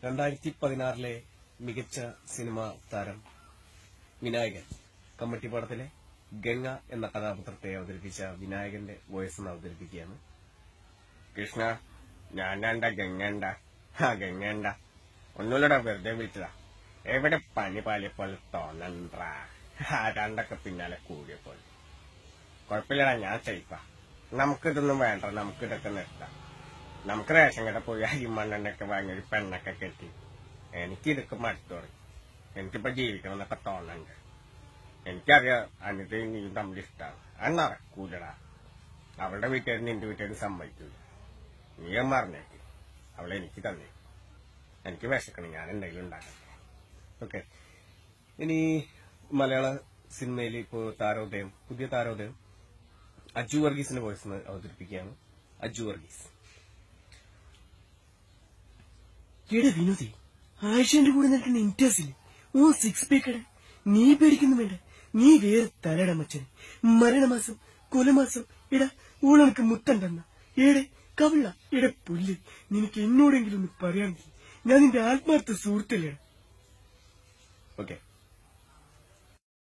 രണ്ടായിരത്തി പതിനാറിലെ മികച്ച സിനിമ താരം വിനായകൻ കമ്മട്ടിപ്പാടത്തിലെ ഗംഗ എന്ന കഥാപാത്രത്തെ അവതരിപ്പിച്ച വിനായകന്റെ വോയിസ് ഒന്ന് അവതരിപ്പിക്കുകയാണ് കൃഷ്ണ ഞാനാണ്ട ഗംഗണ്ട ആ ഗംഗണ്ട ഒന്നുമില്ലടാ വെറുതെ വിളിച്ചതാ എവിടെ പനി പാലിയപ്പോൾ തോന്നണ്ടാ ആരാണ്ടൊക്കെ പിന്നാലെ കൂടിയപ്പോൾ കുഴപ്പമില്ലടാ ഞാൻ സേഫാ നമുക്കിതൊന്നും വേണ്ട നമുക്കിതൊക്കെ നിർത്താം നമുക്ക് റേഷൻ കട പോയി അരി മണ്ണെണ്ണൊക്കെ വാങ്ങി ഒരു പെണ്ണൊക്കെ കെട്ടി എനിക്കിതൊക്കെ മടുത്തു തുടങ്ങി എനിക്കിപ്പോ ജീവിക്കണം എന്നൊക്കെ തോന്നുന്നുണ്ട് എനിക്കറിയാം അനിത നീയും തമ്മിൽ ഇഷ്ടമാണ് അത് നടക്കൂലടാ അവളുടെ വീട്ടുകാർ നിന്റെ വീട്ടുകാർ സമ്മതിക്കൂല നീ ഞാൻ പറഞ്ഞേക്ക് അവളെ എനിക്ക് തന്നെ എനിക്ക് വിശക്കണം ഞാൻ എന്തെങ്കിലും ഉണ്ടാക്കട്ടെ ഓക്കെ ഇനി മലയാള സിനിമയിൽ ഇപ്പോൾ താരോദയം പുതിയ താരോദയം അജു വർഗീസിന്റെ വോയിസ് അവതരിപ്പിക്കുകയാണ് അജു വർഗീസ് എടാ വിനോദേ ആഴ്ചന്റെ കൂടെ നിൽക്കുന്ന ഇൻറ്റേഴ്സിൽ ഓ സിക്സ് പേക്കട നീ പേടിക്കുന്നു വേണ്ട നീ വേറെ തലട മച്ചന് മരണമാസം കൊലമാസം എടാ ഊളനക്ക് മുത്തണ്ടെന്ന ഏടെ കവിള എടാ പുല്ല് നിനക്ക് എന്നോടെങ്കിലും ഒന്ന് പറയാൻ ഞാൻ നിന്റെ ആത്മാർത്ഥ സുഹൃത്തല്ലേടാ ഓക്കെ